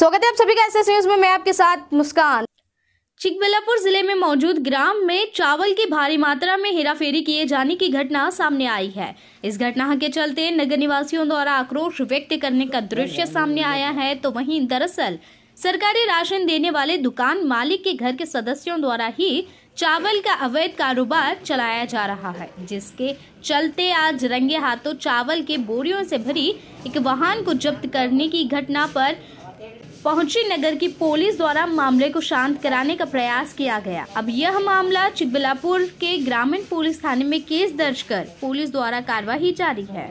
स्वागत है आप सभी का एस न्यूज में मैं आपके साथ मुस्कान चिकबल्लापुर जिले में मौजूद ग्राम में चावल की भारी मात्रा में हेराफेरी किए जाने की घटना सामने आई है इस घटना के चलते नगर निवासियों द्वारा आक्रोश व्यक्त करने का दृश्य सामने आया है तो वहीं दरअसल सरकारी राशन देने वाले दुकान मालिक के घर के सदस्यों द्वारा ही चावल का अवैध कारोबार चलाया जा रहा है जिसके चलते आज रंगे हाथों चावल के बोरियों से भरी एक वाहन को जब्त करने की घटना पर पहुंची नगर की पुलिस द्वारा मामले को शांत कराने का प्रयास किया गया अब यह मामला चिकबलापुर के ग्रामीण पुलिस थाने में केस दर्ज कर पुलिस द्वारा कार्यवाही जारी है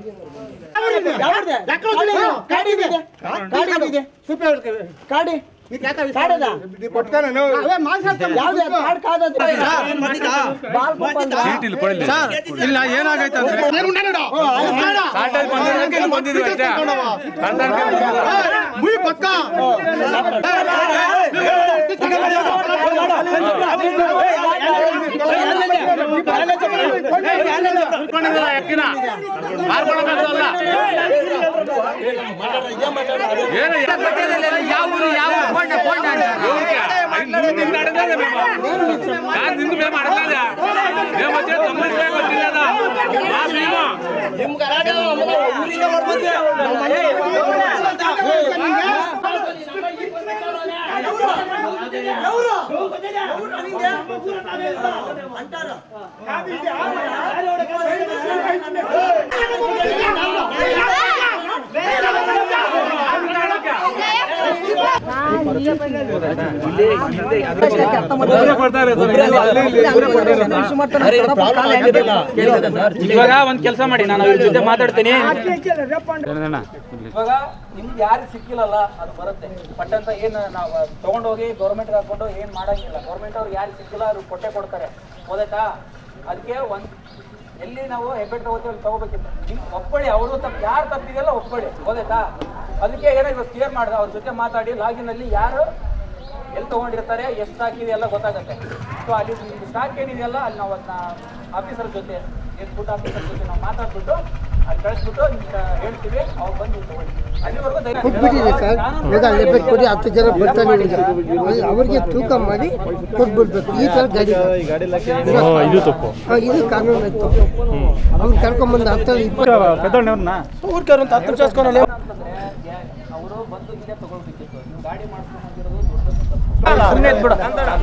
ಕಾಡಿ ಕಾಡದ ಅವೇ ಮಾತಾಡ್ತಾರೆ ಯಾವ್ದು ಕಾಡ್ ಕಾದದ ಬಾಲ್ ಕುಪ್ಪಂದ ಸರ್ ಇಲ್ಲ ಏನಾಗೈತೆ ಅಂದ್ರೆ ಬಂದಿದ್ವಿ ಅಷ್ಟೇ ಮುಯಿ ಪಕ್ಕ ಎಕ್ಕಿನ ಮಾರ್ಕೊಳಕ್ಕಾಗಲ್ಲ ಏನು ಯಾವ ಊರು ಯಾವ ಫೋನ್ ಫೋನ್ ಯಾರು ನಿಂದು ಮೇಲೆ ಮಾಡಲ್ಲ మేము వచ్చే తొమ్మిది వేలకు వచ్చిందా మా మేము ಇವಾಗ ಒಂದ್ ಕೆಲಸ ಮಾಡಿ ನಾನು ಅವ್ರ ಜೊತೆ ಮಾತಾಡ್ತೀನಿ ಇವಾಗ ನಿಮ್ಗೆ ಯಾರು ಸಿಕ್ಕಿಲ್ಲಲ್ಲ ಅದು ಬರುತ್ತೆ ಬಟ್ ಅಂತ ಏನು ನಾವು ತಗೊಂಡೋಗಿ ಗೌರ್ಮೆಂಟ್ಗೆ ಹಾಕೊಂಡು ಏನು ಮಾಡಂಗಿಲ್ಲ ಗೌರ್ಮೆಂಟ್ ಅವ್ರಿಗೆ ಯಾರು ಸಿಕ್ಕಿಲ್ಲ ಅವ್ರು ಕೊಟ್ಟೆ ಕೊಡ್ತಾರೆ ಹೋದಾಯ್ತಾ ಅದಕ್ಕೆ ಒಂದು ಎಲ್ಲಿ ನಾವು ಹೆಬ್ಬೆಟ್ ತಗೋತೀವಿ ಅಲ್ಲಿ ತಗೋಬೇಕಿತ್ತು ನಿಮ್ಗೆ ಒಪ್ಕೊಳ್ಳಿ ಅವರು ತಪ್ಪು ಯಾರು ತಪ್ಪಿದೆಯಲ್ಲ ಒಪ್ಕೊಳ್ಳಿ ಹೋದಾಯ್ತಾ ಅದಕ್ಕೆ ಏನೋ ಇವತ್ತು ಕ್ಲಿಯರ್ ಮಾಡಿದೆ ಅವ್ರ ಜೊತೆ ಮಾತಾಡಿ ಲಾಗಿನಲ್ಲಿ ಯಾರು ಎಲ್ಲಿ ತೊಗೊಂಡಿರ್ತಾರೆ ಎಷ್ಟು ಸ್ಟಾಕ್ ಇದೆ ಎಲ್ಲ ಗೊತ್ತಾಗುತ್ತೆ ಸೊ ಅಲ್ಲಿ ನಿಮ್ದು ಸ್ಟಾಕ್ ಏನಿದೆಯಲ್ಲ ಅಲ್ಲಿ ನಾವು ಅದನ್ನ ಆಫೀಸರ್ ಜೊತೆ ಏನು ಫುಡ್ ಆಫೀಸರ್ ಜೊತೆ ನಾವು ಮಾತಾಡ್ಬಿಟ್ಟು ಅಲ್ಲಿ ಕಳಿಸ್ಬಿಟ್ಟು ನಿಮ್ಗೆ ಹೇಳ್ತೀವಿ ಅವ್ರು ಬಂದು ನೀವು ತಗೊಳ್ಳಿ ಅಲ್ಲಿವರೆಗೂ ಧೈರ್ಯ ಕೊಟ್ಬಿಟ್ಟಿದೆ ಸರ್ ಇವಾಗ ಲೆಬ್ಬೆಟ್ ಕೊಡಿ ಹತ್ತು ಜನ ಬರ್ತಾನೆ ಈಗ ಅಲ್ಲಿ ಅವ್ರಿಗೆ ತೂಕ ಮಾಡಿ ಕೊಟ್ಬಿಡ್ಬೇಕು ಈ ತರ ಗಾಡಿ ಇದು ತಪ್ಪು ಇದು ಕಾನೂನು ತಪ್ಪು ಅವ್ರು ಕರ್ಕೊಂಡ್ಬಂದು ಹತ್ತು ಇಪ್ಪತ್ತು ಅಂತಂದ್ರೆ ಅವರು ಬಂದು ಇಲ್ಲೇ ತಗೊಳ್ಬೇಕಿತ್ತು ನೀವು ಗಾಡಿ ಮಾಡ್ಕೊಂಡು ಬಂದಿರೋದು ಸುಮ್ಮನೆ ಬಿಡು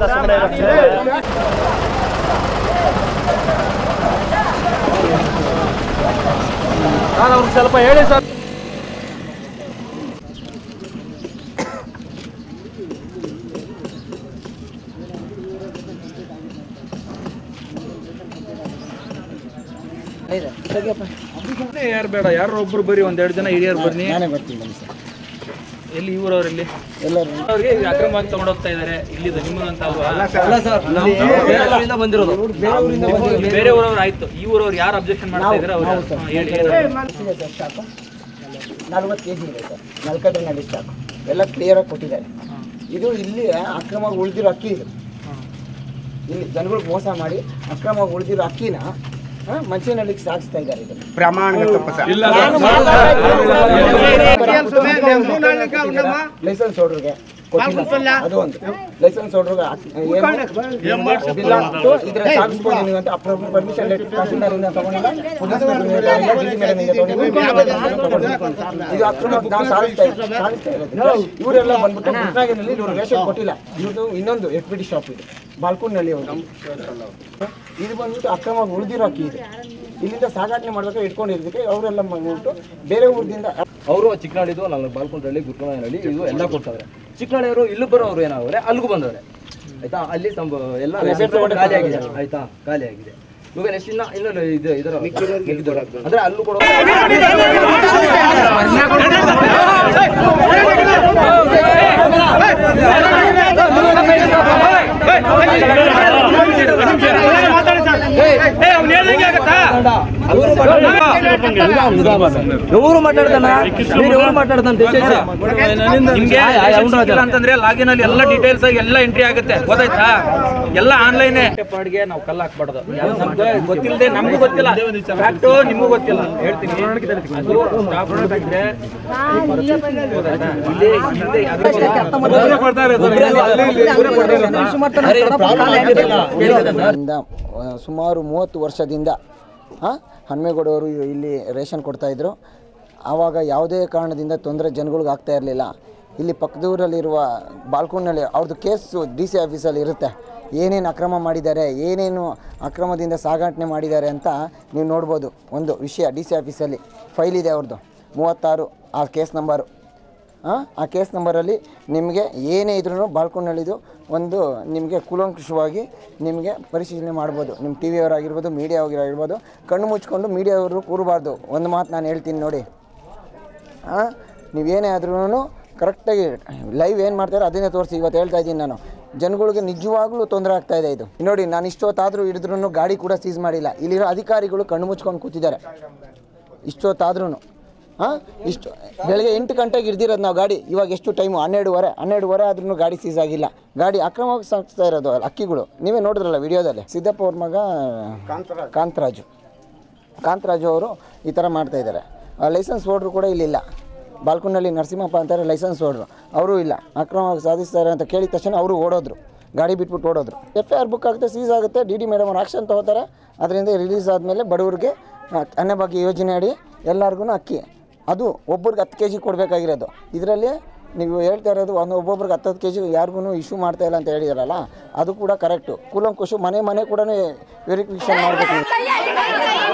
ನಾನು ಅವ್ರಿಗೆ ಸ್ವಲ್ಪ ಹೇಳಿ ಸರ್ ಯಾರು ಬೇಡ ಯಾರು ಒಬ್ರು ಬರ್ರಿ ಒಂದೆರಡು ಜನ ಹಿರಿಯರು ಬನ್ನಿ ನಾನೇ ಬರ್ತೀನಿ ಬನ್ನಿ ಸರ್ ಎಲ್ಲಿ ಊರವ್ರು ಇಲ್ಲಿ ಎಲ್ಲರೂ ಅವ್ರಿಗೆ ಅಕ್ರಮವಾಗಿ ತಗೊಂಡೋಗ್ತಾ ಇದಾರೆ ಇಲ್ಲಿದು ನಿಮ್ಮದಂತ ಬಂದಿರೋದು ಬೇರೆ ಊರವ್ರು ಆಯ್ತು ಈ ಊರವ್ರು ಯಾರು ಅಬ್ಜೆಕ್ಷನ್ ಮಾಡ್ತಾ ಇದಾರೆ ಅವ್ರು ನಾವು ಸರ್. ಹಾ, ಹೇಳಿ ಏನು? ಇದೆ ಸರ್ ಸ್ಟಾಕು ನಲ್ವತ್ತು ಕೆ ಜಿ ಇದೆ ಸರ್ ನಲ್ಕಡ್ರಿನಲ್ಲಿ ಸ್ಟಾಕು ಎಲ್ಲ ಕ್ಲಿಯರಾಗಿ ಕೊಟ್ಟಿದ್ದಾರೆ ಇದು ಇಲ್ಲಿ ಅಕ್ರಮವಾಗಿ ಉಳಿದಿರೋ ಅಕ್ಕಿ ಇದು ಇಲ್ಲಿ ಜನಗಳಿಗೆ ಮೋಸ ಮಾಡಿ ಅಕ್ರಮವಾಗಿ ಉಳಿದಿರೋ ಅಕ್ಕಿನ ಆ, ಮಂಚಿನಳ್ಳಿಗೆ ಸಾಗಿಸ್ತಾ ಇದ್ದಾರೆ ಇದನ್ನು ಇಲ್ಲ ಲೈಸೆನ್ಸ್ ಹೊಡ್ರಿಗೆ ಕೊಟ್ಟಿಲ್ಲ ಅದು ಒಂದು ಲೈಸೆನ್ಸ್ ಹೊಡ್ರಿಗೆ ಬಿಲ್ ಹಾಕ್ಬಿಟ್ಟು ಇದ್ರ ಸಾಗಿಸ್ಬೋದು ನೀವು ಅಂತ ಅಪ್ರೂವ್ ಪರ್ಮಿಷನ್ ತಹಶೀಲ್ದಾರಿಂದ ತಗೊಂಡಿಲ್ಲ ಪೊಲೀಸ್ ಇದು ಅಕ್ರಮ ನಾವು ಸಾಗಿಸ್ತಾ ಇದ್ದೀವಿ ಸಾಗಿಸ್ತಾ ಇರೋದು ಇವರೆಲ್ಲ ಬಂದ್ಬಿಟ್ಟು ಕೃಷ್ಣಾಗಿನಲ್ಲಿ ಇವ್ರು ರೇಷನ್ ಕೊಟ್ಟಿಲ್ಲ ಇವ್ರದ್ದು ಇನ್ನೊಂದು ಎಫ್ ಬಿ ಡಿ ಶಾಪ್ ಇದು ಬಾಲ್ಕೂನ್ನಲ್ಲಿ ಅವರು ಇದು ಬಂದ್ಬಿಟ್ಟು ಅಕ್ರಮವಾಗಿ ಉಳಿದಿರೋ ಅಕ್ಕಿ ಇದು ಇಲ್ಲಿಂದ ಸಾಗಾಟನೆ ಮಾಡ್ಬೇಕು ಇಟ್ಕೊಂಡಿದ್ದಕ್ಕೆ ಅವರೆಲ್ಲ ಬಂದ್ಬಿಟ್ಟು ಬೇರೆ ಊರಿಂದ ಅವರು ಚಿಕ್ಕನಾಳಿದು ನಾನು ಬಾಲ್ಕೊಂಡ್ರಳ್ಳಿ ಗುರುಕುಲಹಳ್ಳಿ ಇದು ಎಲ್ಲ ಕೊಡ್ತಾರೆ ಚಿಕ್ಕನಾಳಿಯವರು ಇಲ್ಲೂ ಬರೋರು ಏನಾಗವ್ರೆ ಅಲ್ಲಿಗೂ ಬಂದವ್ರೆ ಆಯ್ತಾ ಅಲ್ಲಿ ಸಂಭ ಎಲ್ಲ ಖಾಲಿ ಆಗಿದೆ ಆಯ್ತಾ ಖಾಲಿ ಆಗಿದೆ ಇವಾಗ ನೆಕ್ಸ್ಟ್ ಇನ್ನ ಇನ್ನು ಇದು ಇದರ ಮಿಕ್ಕಿದವ್ರು. ಅಂದ್ರೆ ಅಲ್ಲೂ ಕೂಡ ಏ, ಅವ್ನು ಹೇಳ್ದಂಗೆ ಆಗತ್ತಾ ಮಾತಾಡ ఎవరు మాట్లాడతారు ఎవరు మాట్లాడతానా మీరు ఎవరు మాట్లాడతాను దయచేసి ನಿಮ್ಗೆ ಆ, ಆ, ರೇಷನ್ ಅವ್ನು ಸಿಕ್ಕಿಲ್ಲ ಅಂತಂದ್ರೆ ಲಾಗಿನ್ ಅಲ್ಲಿ ಎಲ್ಲ ಡೀಟೇಲ್ಸ್ ಆಗಿ ಎಲ್ಲ ಎಂಟ್ರಿ ಆಗುತ್ತೆ ಗೊತ್ತಾಯ್ತಾ ಎಲ್ಲ ಆನ್ಲೈನ್ ಪಾಡ್ಗೆ ನಾವು ಕಲ್ಲ ಹಾಕ್ಬಾರ್ದು ನಮ್ಗೆ ಗೊತ್ತಿಲ್ಲದೆ ನಮಗೂ ಗೊತ್ತಿಲ್ಲ ಫ್ಯಾಕ್ಟು ನಿಮಗೂ ಗೊತ್ತಿಲ್ಲ ಹೇಳ್ತೀನಿ ಅದು ಸ್ಟಾಪ್ ಇದ್ರೆ ಗೊತ್ತಾಯ್ತಾ? ಇಲ್ಲಿ ಹಿಂದೆ ಅದು- ಇಂದ ಆ, ಸುಮಾರು ಮೂವತ್ತು ವರ್ಷದಿಂದ ಆ, ಹನುಮೇಗೌಡವರು ಇಲ್ಲಿ ರೇಷನ್ ಕೊಡ್ತಾಯಿದ್ರು ಆವಾಗ ಯಾವುದೇ ಕಾರಣದಿಂದ ತೊಂದರೆ ಜನಗಳಿಗೆ ಆಗ್ತಾ ಇರಲಿಲ್ಲ ಇಲ್ಲಿ ಪಕ್ಕದೂರಲ್ಲಿರುವ ಬಾಲ್ಕೋನಲ್ಲಿ ಅವ್ರದ್ದು ಕೇಸು ಡಿ ಸಿ ಆಫೀಸಲ್ಲಿ ಇರುತ್ತೆ ಏನೇನು ಅಕ್ರಮ ಮಾಡಿದ್ದಾರೆ ಏನೇನು ಅಕ್ರಮದಿಂದ ಸಾಗಾಟನೆ ಮಾಡಿದ್ದಾರೆ ಅಂತ ನೀವು ನೋಡ್ಬೋದು ಒಂದು ವಿಷಯ ಡಿ ಸಿ ಆಫೀಸಲ್ಲಿ ಫೈಲ್ ಇದೆ ಅವ್ರದ್ದು ಮೂವತ್ತಾರು ಆ ಕೇಸ್ ನಂಬರು ಆ, ಆ ಕೇಸ್ ನಂಬರಲ್ಲಿ ನಿಮಗೆ ಏನೇ ಇದ್ರೂ ಬಾಳ್ಕೊಂಡಳಿದು ಒಂದು ನಿಮಗೆ ಕೂಲಂಕುಷವಾಗಿ ನಿಮಗೆ ಪರಿಶೀಲನೆ ಮಾಡ್ಬೋದು ನಿಮ್ಮ ಟಿ ವಿಯವರಾಗಿರ್ಬೋದು ಮೀಡಿಯಾವಾಗಿರ್ಬೋದು ಕಣ್ಣು ಮುಚ್ಕೊಂಡು ಮೀಡಿಯಾವರು ಕೂರಬಾರ್ದು ಒಂದು ಮಾತು ನಾನು ಹೇಳ್ತೀನಿ ನೋಡಿ ಹಾಂ ನೀವೇನೇ ಆದ್ರೂ ಕರೆಕ್ಟಾಗಿ ಲೈವ್ ಏನು ಮಾಡ್ತಾರೆ ಅದನ್ನೇ ತೋರಿಸಿ ಇವತ್ತು ಹೇಳ್ತಾ ಇದ್ದೀನಿ ನಾನು ಜನಗಳಿಗೆ ನಿಜವಾಗ್ಲೂ ತೊಂದರೆ ಆಗ್ತಾ ಇದೆ ಇದು ನೋಡಿ ನಾನು ಇಷ್ಟೊತ್ತಾದರೂ ಹಿಡಿದ್ರೂ ಗಾಡಿ ಕೂಡ ಸೀಸ್ ಮಾಡಿಲ್ಲ ಇಲ್ಲಿರೋ ಅಧಿಕಾರಿಗಳು ಕಣ್ಣು ಮುಚ್ಕೊಂಡು ಕೂತಿದ್ದಾರೆ ಇಷ್ಟೊತ್ತಾದ್ರೂ ಹಾಂ ಇಷ್ಟು ಬೆಳಗ್ಗೆ ಎಂಟು ಗಂಟೆಗೆ ಹಿಡ್ದಿರೋದು ನಾವು ಗಾಡಿ ಇವಾಗ ಎಷ್ಟು ಟೈಮು ಹನ್ನೆರಡುವರೆ ಹನ್ನೆರಡುವರೆ ಆದ್ರೂ ಗಾಡಿ ಸೀಸ್ ಆಗಿಲ್ಲ ಗಾಡಿ ಅಕ್ರಮವಾಗಿ ಸಾಗಿಸ್ತಾ ಇರೋದು ಅಕ್ಕಿಗಳು ನೀವೇ ನೋಡಿದ್ರಲ್ಲ ವಿಡಿಯೋದಲ್ಲಿ ಸಿದ್ದಪ್ಪ ಅವ್ರ ಮಗ ಕಾಂತರಾಜು ಕಾಂತರಾಜು ಅವರು ಈ ಥರ ಮಾಡ್ತಾಯಿದ್ದಾರೆ ಲೈಸೆನ್ಸ್ ಹೋಲ್ಡ್ರು ಕೂಡ ಇಲ್ಲಿಲ್ಲ ಬಾಲ್ಕುನಲ್ಲಿ ನರಸಿಂಹಪ್ಪ ಅಂತಾರೆ ಲೈಸೆನ್ಸ್ ಹೋಲ್ಡ್ರು ಅವರು ಇಲ್ಲ ಅಕ್ರಮವಾಗಿ ಸಾಧಿಸ್ತಾರೆ ಅಂತ ಕೇಳಿದ ತಕ್ಷಣ ಅವರು ಓಡೋದ್ರು ಗಾಡಿ ಬಿಟ್ಬಿಟ್ಟು ಓಡೋದ್ರು ಎಫ್ ಐ ಆರ್ ಬುಕ್ ಆಗುತ್ತೆ ಸೀಸ್ ಆಗುತ್ತೆ ಡಿ ಡಿ ಮೇಡಮ್ ಅವ್ರು ಆಕ್ಷನ್ ತೊಗೋತಾರೆ ಅದರಿಂದ ರಿಲೀಸ್ ಆದಮೇಲೆ ಬಡವರಿಗೆ ಆ, ಅನ್ನಭಾಗ್ಯ ಯೋಜನೆ ಅಡಿ ಎಲ್ಲರಿಗೂ ಅಕ್ಕಿ ಅದು ಒಬ್ಬರಿಗೆ ಹತ್ತು ಕೆ ಜಿ ಕೊಡಬೇಕಾಗಿರೋದು ಇದರಲ್ಲಿ ನೀವು ಹೇಳ್ತಾ ಇರೋದು ಒಂದು ಒಬ್ಬೊಬ್ರಿಗೆ ಹತ್ತತ್ತು ಕೆ ಜಿ ಯಾರಿಗೂ ಇಶ್ಯೂ ಮಾಡ್ತಾ ಇಲ್ಲ ಅಂತ ಹೇಳಿದಾರಲ್ಲ ಅದು ಕೂಡ ಕರೆಕ್ಟು ಕೂಲಂಕುಷು ಮನೆ ಮನೆ ಕೂಡ ವೆರಿಫಿಕೇಷನ್ ಮಾಡಬೇಕು ನೀವು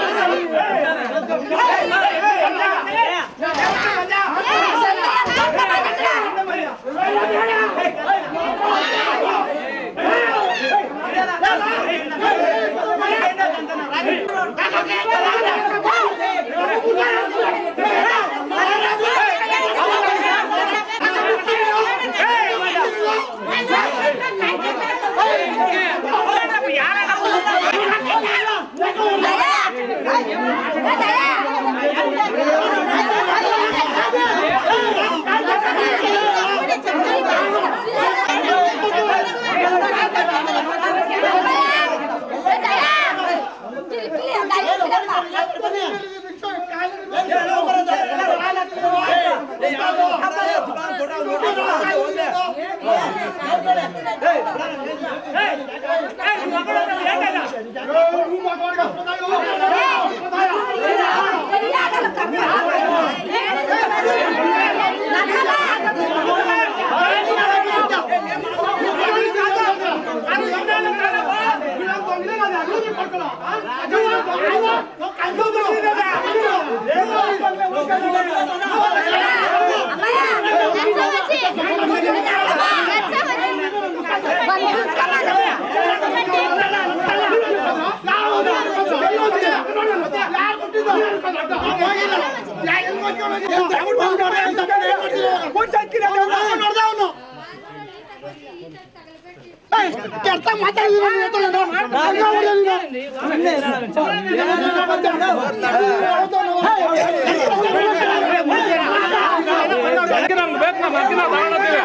ನಮ್ಗೆ ಬೇಕು ನಮ್ಮ ಅಕ್ಕಿನ ತಗೊಂಡೋಗ್ತೀವಿ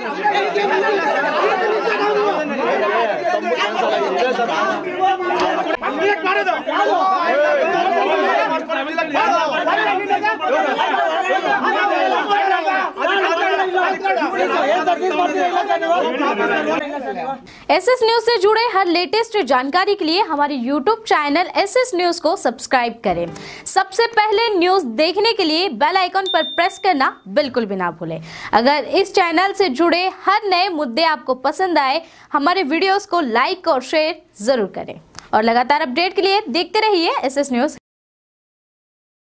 एस एस न्यूज से जुड़े हर लेटेस्ट जानकारी के लिए हमारे YouTube channel S S news को सब्सक्राइब करें सबसे पहले न्यूज देखने के लिए बेल आइकन पर प्रेस करना बिल्कुल भी ना भूलें अगर इस चैनल से जुड़े हर नए मुद्दे आपको पसंद आए हमारे वीडियोस को लाइक और शेयर जरूर करें और लगातार अपडेट के लिए देखते रहिए एस एस न्यूज